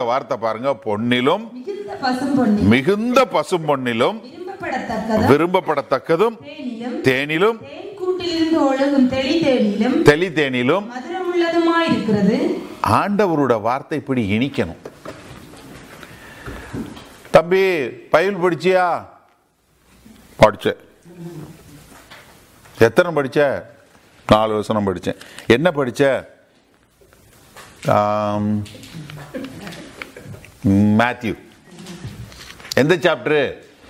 வார்த்தை பாருங்க பொன்னிலும் மிகுந்த பசும் பொன்னி மிகுந்த பசும் பொன்னிலும் விரும்பப்படத்தக்கதும் விரும்பப்படத்தக்கதும் தேனிலும் தேனிலும் தேன் கூட்டிலிருந்து ஒழுகும் தெளி தேனிலும் தெளி தேனிலும் மதுரமுள்ளதுமாயிருக்கிறது ஆண்டவரோட வார்த்தை இப்படி இனிக்கணும் தம்பி பைபிள் படிச்சியா படிச்சேன் எத்தனை படிச்ச நாலு வசனம் படிச்சேன் என்ன படிச்ச ஆம், மேத்யூ எந்த சாப்டரு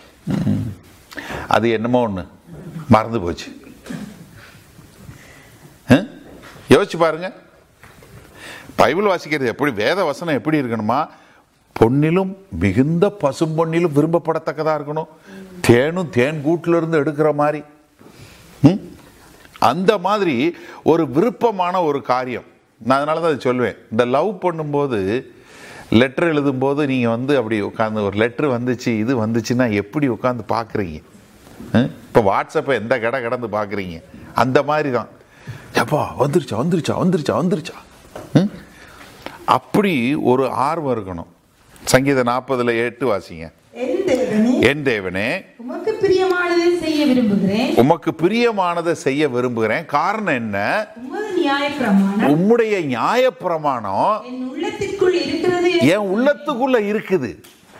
அது என்னமோ ஒன்று மறந்து போச்சு ஆ? யோசிச்சு பாருங்க பைபிள் வாசிக்கிறது எப்படி வேத வசனம் எப்படி இருக்கணுமா பொன்னிலும் மிகுந்த பசும் பொன்னிலும் விரும்பப்படத்தக்கதா இருக்கணும் தேனும் தேன் கூட்டுல இருந்து எடுக்கிற மாதிரி ம்? அந்த மாதிரி ஒரு விருப்பமான ஒரு காரியம் நான் அதனால தான் அதை சொல்லுவேன் இந்த லவ் பண்ணும்போது லெட்டர் எழுதும்போது நீங்கள் வந்து அப்படி உட்காந்து ஒரு லெட்டர் வந்துச்சு இது வந்துச்சுன்னா எப்படி உட்காந்து பார்க்குறீங்க இப்போ வாட்ஸ்அப்பை எந்த கடை கடந்து பார்க்குறீங்க அந்த மாதிரி தான் எப்பா வந்துருச்சா வந்துருச்சா வந்துருச்சா வந்துருச்சா ம்? அப்படி ஒரு ஆர்வம் இருக்கணும் சங்கீதம் நாற்பதுல எட்டு வாசிங்க என் தேவனே என் தேவனே உமக்கு பிரியமானதை செய்ய விரும்புகிறேன் உமக்கு பிரியமானதை செய்ய விரும்புகிறேன் காரணம் என்ன உமது நியாயப்பிரமாணம் உம்முடைய நியாயப்பிரமாணம் என் உள்ளத்திற்குள் இருக்கிறது என் உள்ளத்துக்குள்ள இருக்குது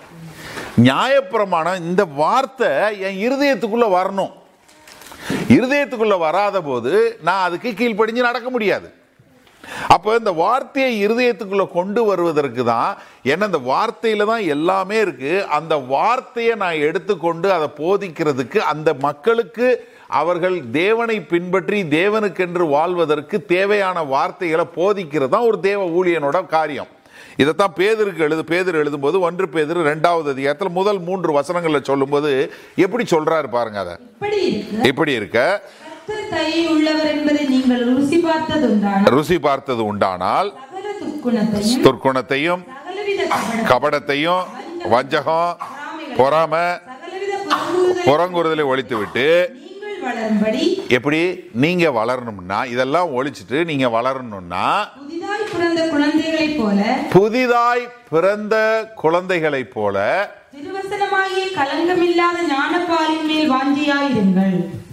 நியாயப்பிரமாணம் இந்த வார்த்தை என் இருதயத்துக்குள்ள வரணும் இருதயத்துக்குள்ள வராத போது நான் அதுக்கு கீழ்ப்படிஞ்சு நடக்க முடியாது அப்போ இந்த வார்த்தையை இருதயத்துக்குள்ள கொண்டு வருவதற்கு தான் ஏன்னா இந்த வார்த்தையில தான் எல்லாமே இருக்கு அந்த வார்த்தையை நான் எடுத்துக்கொண்டு அதை போதிக்கிறதுக்கு அந்த மக்களுக்கு அவர்கள் தேவனை பின்பற்றி தேவனுக்கென்று வாழ்வதற்கு தேவையான வார்த்தைகளை போதிக்கிறது தான் ஒரு தேவ ஊழியனோட காரியம் இதைத்தான் பேதருக்கு எழுது பேதர் எழுதும்போது ஒன்று பேதர் ரெண்டாவது அதிகாரத்தில் முதல் மூன்று வசனங்களை சொல்லும்போது எப்படி சொல்றாரு பாருங்க அதை இப்படி இருக்க இப்படி இருக்க கர்த்தர் தயை உள்ளவர் என்பதை நீங்கள் ருசி பார்த்ததுண்டான ருசி பார்த்தது உண்டானால் சகல துர்க்குணத்தையும் துர்க்குணத்தையும் சகலவித கபடம், கபடத்தையும் வஞ்சகம் பொறாம சகலவித புறங்கூறுதலை புறங்குறுதலை ஒழித்து விட்டு நீங்கள் வளரும்படி எப்படி நீங்க வளரணும்னா இதெல்லாம் ஒழிச்சிட்டு நீங்க வளரணும்னா புதிதாய் பிறந்த குழந்தைகளைப் போல புதிதாய் பிறந்த குழந்தைகளைப் போல திருவசனமாகிய கலங்கமில்லாத ஞானப்பாலின் மேல் வாஞ்சியாயிருங்கள்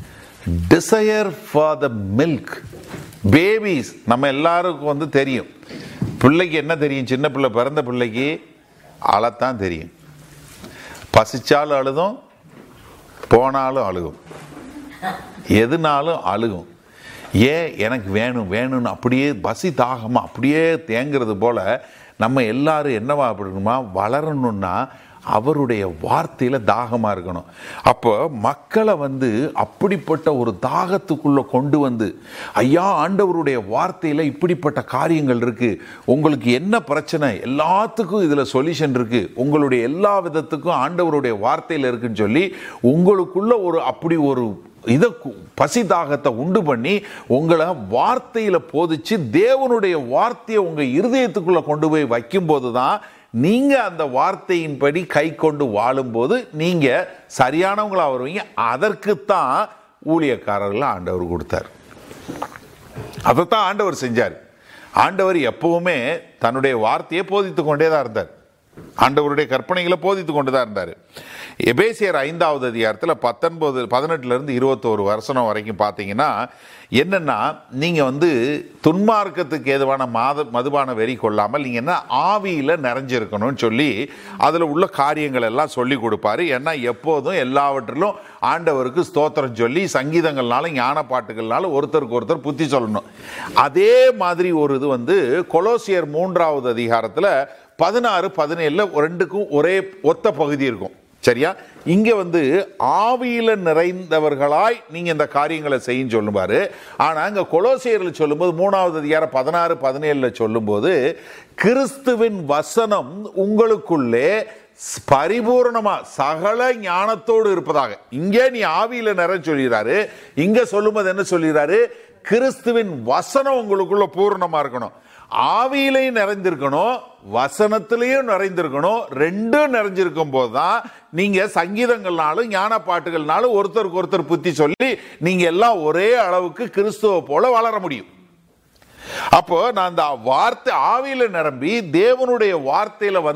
desire for the milk babies நம்ம எல்லாருக்கும் வந்து தெரியும் பிள்ளைக்கு என்ன தெரியும் சின்ன பிள்ளை பிறந்த பிள்ளைக்கு அழத்தான் தெரியும் பசிச்சாலும் அழுதும் போனாலும் அழுகும் எதுனாலும் அழுகும் ஏன் எனக்கு வேணும் வேணும்னு அப்படியே பசி தாகமா அப்படியே தேங்கிறது போல நம்ம எல்லாரும் என்னவா இருக்கணுமா வளரணும்னா அவருடைய வார்த்தையில தாகமா இருக்கணும் அப்போ மக்களை வந்து அப்படிப்பட்ட ஒரு தாகத்துக்குள்ள கொண்டு வந்து ஐயா ஆண்டவருடைய வார்த்தையில இப்படிப்பட்ட காரியங்கள் இருக்கு உங்களுக்கு என்ன பிரச்சனை எல்லாத்துக்கும் இதுல சொல்யூஷன் இருக்கு உங்களுடைய எல்லா விதத்துக்கும் ஆண்டவருடைய வார்த்தையில இருக்குன்னு சொல்லி உங்களுக்குள்ள ஒரு அப்படி ஒரு இதை கு- பசி தாகத்தை உண்டு பண்ணி உங்களை வார்த்தையில போதிச்சு தேவனுடைய வார்த்தையை உங்க இருதயத்துக்குள்ள கொண்டு போய் வைக்கும்போது தான் நீங்க அந்த வார்த்தையின்படி கை கொண்டு வாழும்போது நீங்க சரியானவங்களா வருவீங்க அதற்குத்தான் ஊழியக்காரர்களை ஆண்டவர் கொடுத்தார் அதைத்தான் ஆண்டவர் செஞ்சார் ஆண்டவர் எப்பவுமே தன்னுடைய வார்த்தையை போதித்து கொண்டே தான் இருந்தார் ஆண்டவருடைய கற்பனைகளை போதித்து கொண்டு தான் இருந்தார் எபேசியர் ஐந்தாவது அதிகாரத்தில் பத்தொன்பது பதினெட்டுல இருந்து இருபத்தோரு வருஷம் வரைக்கும் பார்த்தீங்கன்னா என்னன்னா நீங்க வந்து துன்மார்க்கத்துக்கு ஏதுவான மாத மதுபான வெறி கொள்ளாமல் நீங்க என்ன ஆவியில நிறைஞ்சிருக்கணும்னு சொல்லி அதுல உள்ள காரியங்கள் எல்லாம் சொல்லி கொடுப்பாரு ஏன்னா எப்போதும் எல்லாவற்றிலும் ஆண்டவருக்கு ஸ்தோத்திரம் சொல்லி சங்கீதங்கள்னாலும் ஞான பாட்டுகள்னாலும் ஒருத்தருக்கு ஒருத்தர் புத்தி சொல்லணும் அதே மாதிரி ஒரு இது வந்து கொலோசியர் மூன்றாவது அதிகாரத்துல பதினாறு பதினேழுல ரெண்டுக்கும் ஒரே ஒத்த பகுதி இருக்கும் சரியா இங்க வந்து ஆவியில நிறைந்தவர்களாய் நீங்க இந்த காரியங்களை செய்யும் சொல்லுவாரு ஆனா இங்க கொலோசியர்ல சொல்லும்போது மூணாவது அதிகாரம் பதினாறு பதினேழுல சொல்லும்போது கிறிஸ்துவின் வசனம் உங்களுக்குள்ளே பரிபூர்ணமா சகல ஞானத்தோடு இருப்பதாக இங்கே நீ ஆவியில நிறை சொல்கிறாரு இங்க சொல்லும்போது என்ன சொல்கிறாரு கிறிஸ்துவின் வசனம் உங்களுக்குள்ள பூரணமா இருக்கணும் ஆவியிலையும் நிறைந்திருக்கணும் வசனத்திலையும் நிறைந்திருக்கணும் ரெண்டும் நிறைஞ்சிருக்கும் போதுதான் நீங்க சங்கீதங்கள்னாலும் ஞான பாட்டுகள்னாலும் ஒருத்தருக்கு ஒருத்தர் புத்தி சொல்லி நீங்க எல்லாம் ஒரே அளவுக்கு கிறிஸ்துவ போல வளர முடியும் அப்போ நான் அந்த வார்த்தை ஆவியில நிரம்பி தேவனுடைய வார்த்தையில வந்து